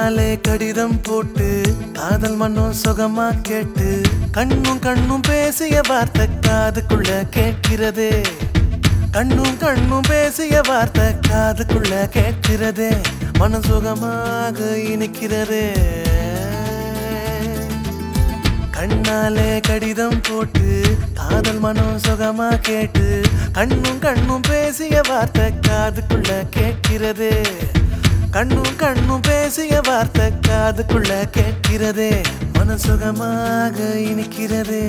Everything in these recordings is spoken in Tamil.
கண்ணாலே கடிதம் போட்டு காதல் மண்ணும் சுகமா கேட்டு கண்ணும் கண்ணும் பேசிய வார்த்தை காதுக்குள்ள கேட்கிறதே கண்ணும் கண்ணும் பேசிய வார்த்தை காதுக்குள்ள கேட்கிறதே மனம் சுகமாக இனிக்கிறதே கண்ணாலே கடிதம் போட்டு காதல் மனம் சுகமா கேட்டு கண்ணும் கண்ணும் பேசிய வார்த்தை காதுக்குள்ள கேட்கிறதே கண்ணும் கண்ணும் பேசிய வார்த்தை காதுக்குள்ள கேட்கிறதே மன சுகமாக இனிக்கிறதே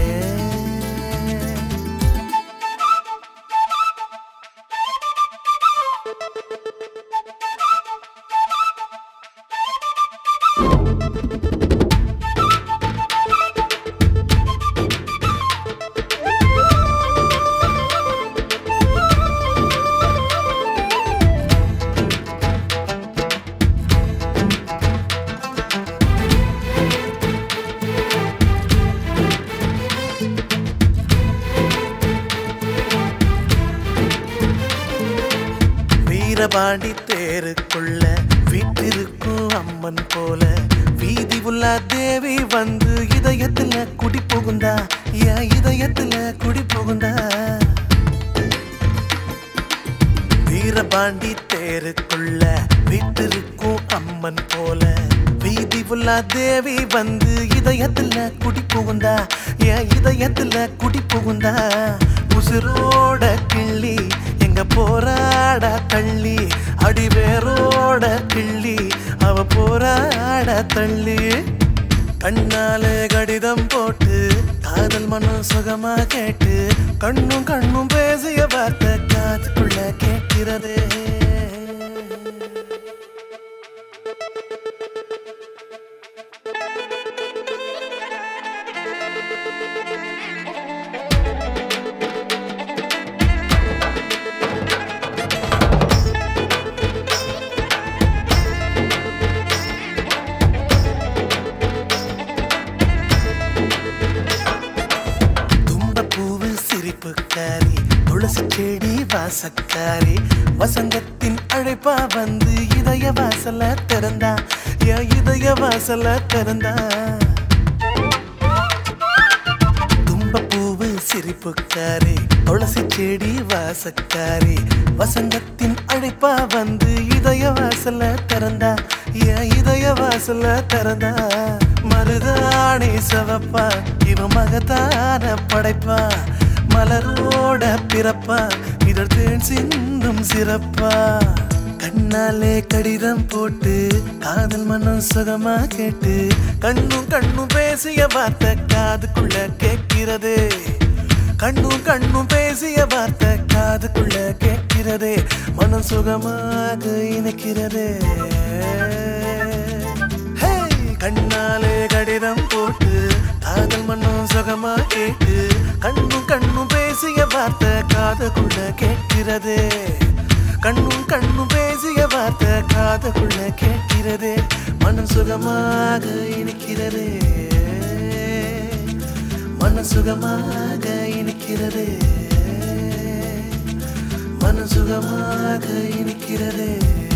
வீரபாண்டி தேருக்குள்ள வீட்டிருக்கும் அம்மன் போல வீதி உள்ள தேவி வந்து இதயத்துல குடி புகுந்தா என் இதயத்துல குடி புகுந்தா வீரபாண்டி தேருக்குள்ள வீட்டிருக்கும் அம்மன் போல வீதி உள்ள தேவி வந்து இதயத்துல குடி புகுந்தா என் இதயத்துல குடி புகுந்தா உசுரோட கிள்ளி எங்க போராட தள்ளி அடிவேரோட கிள்ளி அவ போராட தள்ளி கண்ணாலே கடிதம் போட்டு காதல் மனம் சுகமா கேட்டு கண்ணும் கண்ணும் பேசிய வார்த்தை காதுக்குள்ள கேட்கிறதே தும்பப்பூவு சிரிப்புக்காரி துளசி செடி வாசக்காரி வசந்தத்தின் அழைப்பா வந்து இதய வாசல திறந்தா என் இதய வாசல திறந்தா தும்பப்பூவு சிரிப்புக்காரி துளசி செடி வாசக்காரி வசந்தத்தின் அழைப்பா வந்து இதய வாசல திறந்தா என் இதய வாசல திறந்தா மருதாணி சவப்பா இவ மகத்தான படைப்பா மலரோட பிறப்பா இதழ் தேன் சிந்தும் சிறப்பா கண்ணாலே கடிதம் போட்டு காதல் மனம் சுகமா கேட்டு கண்ணும் கண்ணும் பேசிய வார்த்தை காதுக்குள்ள கேட்கிறதே கண்ணும் கண்ணும் பேசிய வார்த்தை காதுக்குள்ள கேட்கிறதே மனம் சுகமாக இணைக்கிறதே ஹே! கண்ணாலே கடிதம் போட்டு காதல் மண்ணும் சுகமா கேட்டு கண்ணும் கண்ணும் பேசிய வார்த்தை காதுக்குள்ள கேட்கிறதே கண்ணும் கண்ணும் பேசிய வார்த்தை காதுக்குள்ள கேட்கிறதே மனம் சுகமாக இனிக்கிறதே மன சுகமாக இனிக்கிறதே மன சுகமாக இனிக்கிறதே